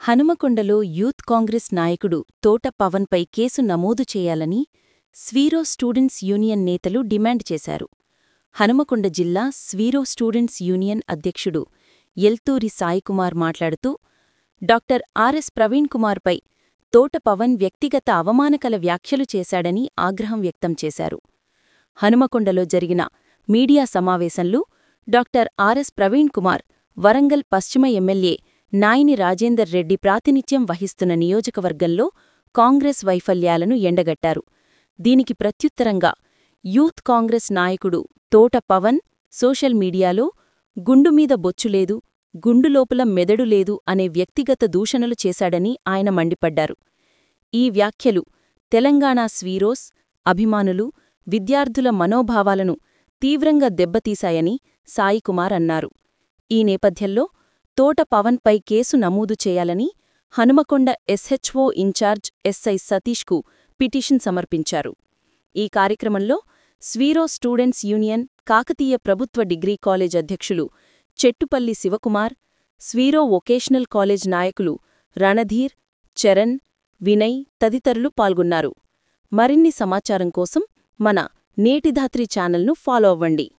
హనుమకొండలో youth Congress నాయకుడు తోట పవన్పై కేసు నమోదు చేయాలని స్వీరో స్టూడెంట్స్ యూనియన్ నేతలు డిమాండ్ చేశారు హనుమకొండ జిల్లా స్వీరో స్టూడెంట్స్ యూనియన్ అధ్యక్షుడు ఎల్తూరి సాయికుమార్ మాట్లాడుతూ డాక్టర్ ఆర్ఎస్ ప్రవీణ్ కుమార్పై తోట పవన్ వ్యక్తిగత అవమానకల వ్యాఖ్యలు చేశాడని ఆగ్రహం వ్యక్తం చేశారు హనుమకొండలో జరిగిన మీడియా సమావేశంలో డాక్టర్ ఆర్ఎస్ ప్రవీణ్ కుమార్ వరంగల్ పశ్చిమ ఎమ్మెల్యే నాయిని రాజేందర్ రెడ్డి ప్రాతినిధ్యం వహిస్తున్న నియోజకవర్గంలో కాంగ్రెస్ వైఫల్యాలను ఎండగట్టారు దీనికి ప్రత్యుత్తరంగా యూత్ కాంగ్రెస్ నాయకుడు తోట పవన్ సోషల్ మీడియాలో గుండుమీద బొచ్చులేదు గుండులోపల మెదడు లేదు అనే వ్యక్తిగత దూషణలు చేశాడని ఆయన మండిపడ్డారు ఈ వ్యాఖ్యలు తెలంగాణ స్వీరోస్ అభిమానులు విద్యార్థుల మనోభావాలను తీవ్రంగా దెబ్బతీశాయని సాయికుమార్ అన్నారు ఈ నేపథ్యంలో తోట పవన్పై కేసు నమోదు చేయాలని హనుమకొండ ఎస్హెచ్ఓ ఇన్ఛార్జ్ ఎస్ఐ సతీష్కు పిటిషన్ సమర్పించారు ఈ కార్యక్రమంలో స్వీరో స్టూడెంట్స్ యూనియన్ కాకతీయ ప్రభుత్వ డిగ్రీ కాలేజ్ అధ్యక్షులు చెట్టుపల్లి శివకుమార్ స్వీరో వొకేషనల్ కాలేజ్ నాయకులు రణధీర్ చరణ్ వినయ్ తదితరులు పాల్గొన్నారు మరిన్ని సమాచారం కోసం మన నేటిధాత్రి ఛానల్ను ఫాలో అవ్వండి